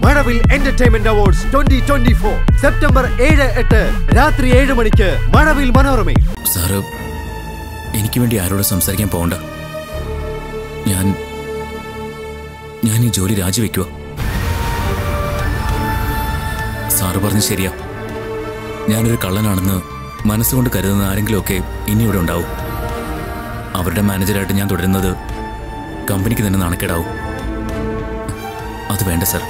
മഴവിൽ entertainment awards twenty twenty four September ഏഴ് എട്ട് രാത്രി ഏഴ് മണിക്ക് മഴവിൽ മനോരമയിൽ സാറ് എനിക്ക് വേണ്ടി ആരോട് സംസാരിക്കാൻ പോകണ്ട ഞാൻ ഞാൻ ഈ ജോലി രാജിവെക്കുക സാറ് പറഞ്ഞ് ശരിയാ ഞാനൊരു കള്ളനാണെന്ന് മനസ്സുകൊണ്ട് കരുതുന്ന ആരെങ്കിലുമൊക്കെ ഇനി ഇവിടെ ഉണ്ടാവും അവരുടെ മാനേജറായിട്ട് ഞാൻ തുടരുന്നത് കമ്പനിക്ക് തന്നെ നാണക്കേടാവും അത് വേണ്ട സാർ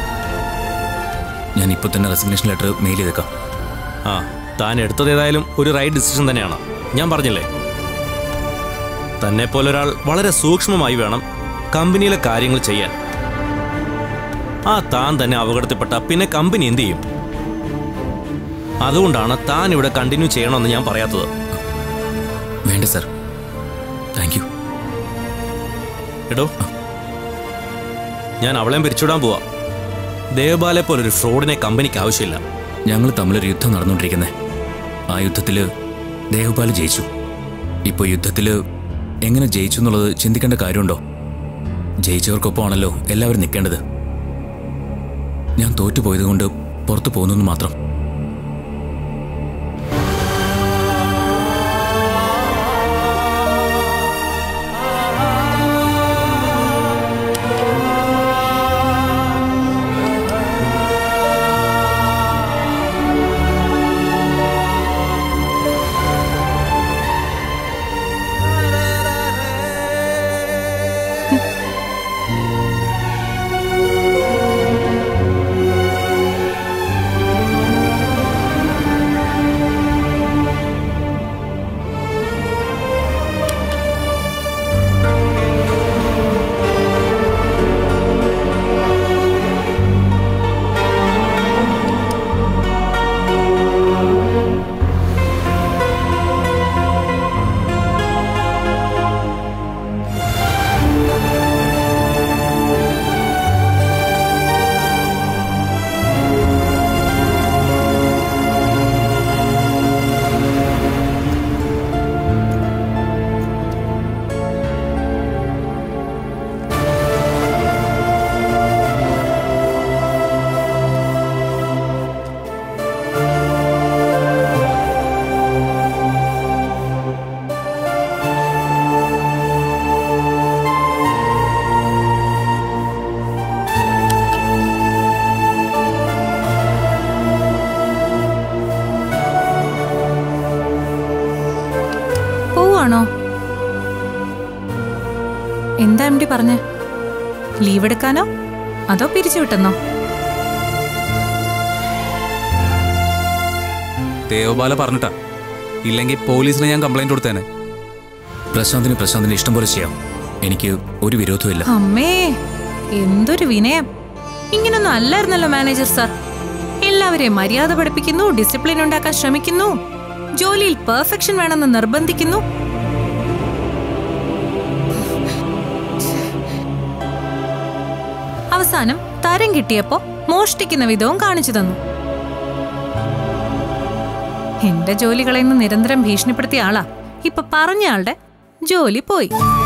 ഞാൻ ഇപ്പോൾ തന്നെ റെസിഗ്നേഷൻ ലെറ്റർ മെയിൽ ചെയ്തേക്കാം ആ താൻ എടുത്തത് ഏതായാലും ഒരു റൈറ്റ് ഡിസിഷൻ തന്നെയാണ് ഞാൻ പറഞ്ഞില്ലേ തന്നെ പോലെ ഒരാൾ വളരെ സൂക്ഷ്മമായി വേണം കമ്പനിയിലെ കാര്യങ്ങൾ ചെയ്യാൻ ആ താൻ തന്നെ അപകടത്തിൽപ്പെട്ട പിന്നെ കമ്പനി എന്ത് ചെയ്യും അതുകൊണ്ടാണ് താൻ ഇവിടെ കണ്ടിന്യൂ ചെയ്യണമെന്ന് ഞാൻ പറയാത്തത് വേണ്ട സാർ താങ്ക് യു എടോ ഞാൻ അവളെയും പിരിച്ചുവിടാൻ പോവാ ദേവബാലെ പോലൊരു ഫ്രോഡിനെ കമ്പനിക്ക് ആവശ്യമില്ല ഞങ്ങൾ തമ്മിലൊരു യുദ്ധം നടന്നുകൊണ്ടിരിക്കുന്നത് ആ യുദ്ധത്തിൽ ദേവപാൽ ജയിച്ചു ഇപ്പോൾ യുദ്ധത്തിൽ എങ്ങനെ ജയിച്ചു എന്നുള്ളത് ചിന്തിക്കേണ്ട കാര്യമുണ്ടോ ജയിച്ചവർക്കൊപ്പമാണല്ലോ എല്ലാവരും നിൽക്കേണ്ടത് ഞാൻ തോറ്റുപോയതുകൊണ്ട് പുറത്തു പോകുന്നു മാത്രം പോവാണോ എന്താ എം ഡി പറഞ്ഞ് ലീവ് എടുക്കാനോ അതോ പിരിച്ചുവിട്ടെന്നോ ദേവബാല പറഞ്ഞിട്ടാ ഇല്ലെങ്കിൽ പോലീസിന് ഞാൻ കംപ്ലൈന്റ് കൊടുത്തേനെ പ്രശാന്തിന് പ്രശാന്തിന് ഇഷ്ടം പോലെ ചെയ്യാം എനിക്ക് ഒരു വിരോധമില്ല അമ്മേ എന്തൊരു വിനയം ഇങ്ങനൊന്നും അല്ലായിരുന്നല്ലോ മാനേജർ സാർ എല്ലാവരെയും മര്യാദ പഠിപ്പിക്കുന്നു ഡിസിപ്ലിൻ ഉണ്ടാക്കാൻ ശ്രമിക്കുന്നു ജോലിയിൽ പെർഫെക്ഷൻ വേണമെന്ന് നിർബന്ധിക്കുന്നു അവസാനം തരം കിട്ടിയപ്പോ മോഷ്ടിക്കുന്ന വിധവും കാണിച്ചു തന്നു എന്റെ ജോലികളെന്ന് നിരന്തരം ഭീഷണിപ്പെടുത്തിയ ആളാ ഇപ്പൊ പറഞ്ഞ ആളുടെ ജോലി പോയി